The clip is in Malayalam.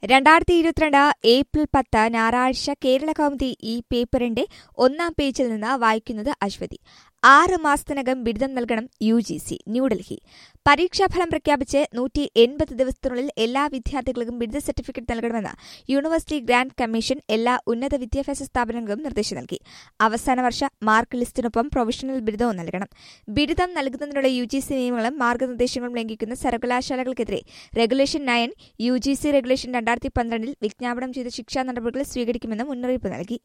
രണ്ടായിരത്തി ഇരുപത്തിരണ്ട് ഏപ്രിൽ പത്ത് ഞായറാഴ്ച കേരള കൗമുദി ഈ പേപ്പറിന്റെ ഒന്നാം പേജിൽ നിന്ന് വായിക്കുന്നത് അശ്വതി ആറ് മാസത്തിനകം ബിരുദം നൽകണം യു ജി സി ന്യൂഡൽഹി പരീക്ഷാഫലം പ്രഖ്യാപിച്ച് നൂറ്റി എൺപത് ദിവസത്തിനുള്ളിൽ എല്ലാ വിദ്യാർത്ഥികൾക്കും ബിരുദ സർട്ടിഫിക്കറ്റ് നൽകണമെന്ന് യൂണിവേഴ്സിറ്റി ഗ്രാന്റ് കമ്മീഷൻ എല്ലാ ഉന്നത വിദ്യാഭ്യാസ സ്ഥാപനങ്ങൾക്കും നിർദ്ദേശം നൽകി അവസാന വർഷ മാർക്ക് ലിസ്റ്റിനൊപ്പം പ്രൊഫഷണൽ ബിരുദവും നൽകണം ബിരുദം നൽകുന്നതിനുള്ള യു ജി സി നിയമങ്ങളും മാർഗനിർദ്ദേശങ്ങളും ലംഘിക്കുന്ന സർവകലാശാലകൾക്കെതിരെ regulation nine U G C regulation രണ്ടായിരത്തി പന്ത്രണ്ടിൽ വിജ്ഞാപനം ചെയ്ത ശിക്ഷാ നടപടികൾ സ്വീകരിക്കുമെന്ന് മുന്നറിയിപ്പ് നൽകി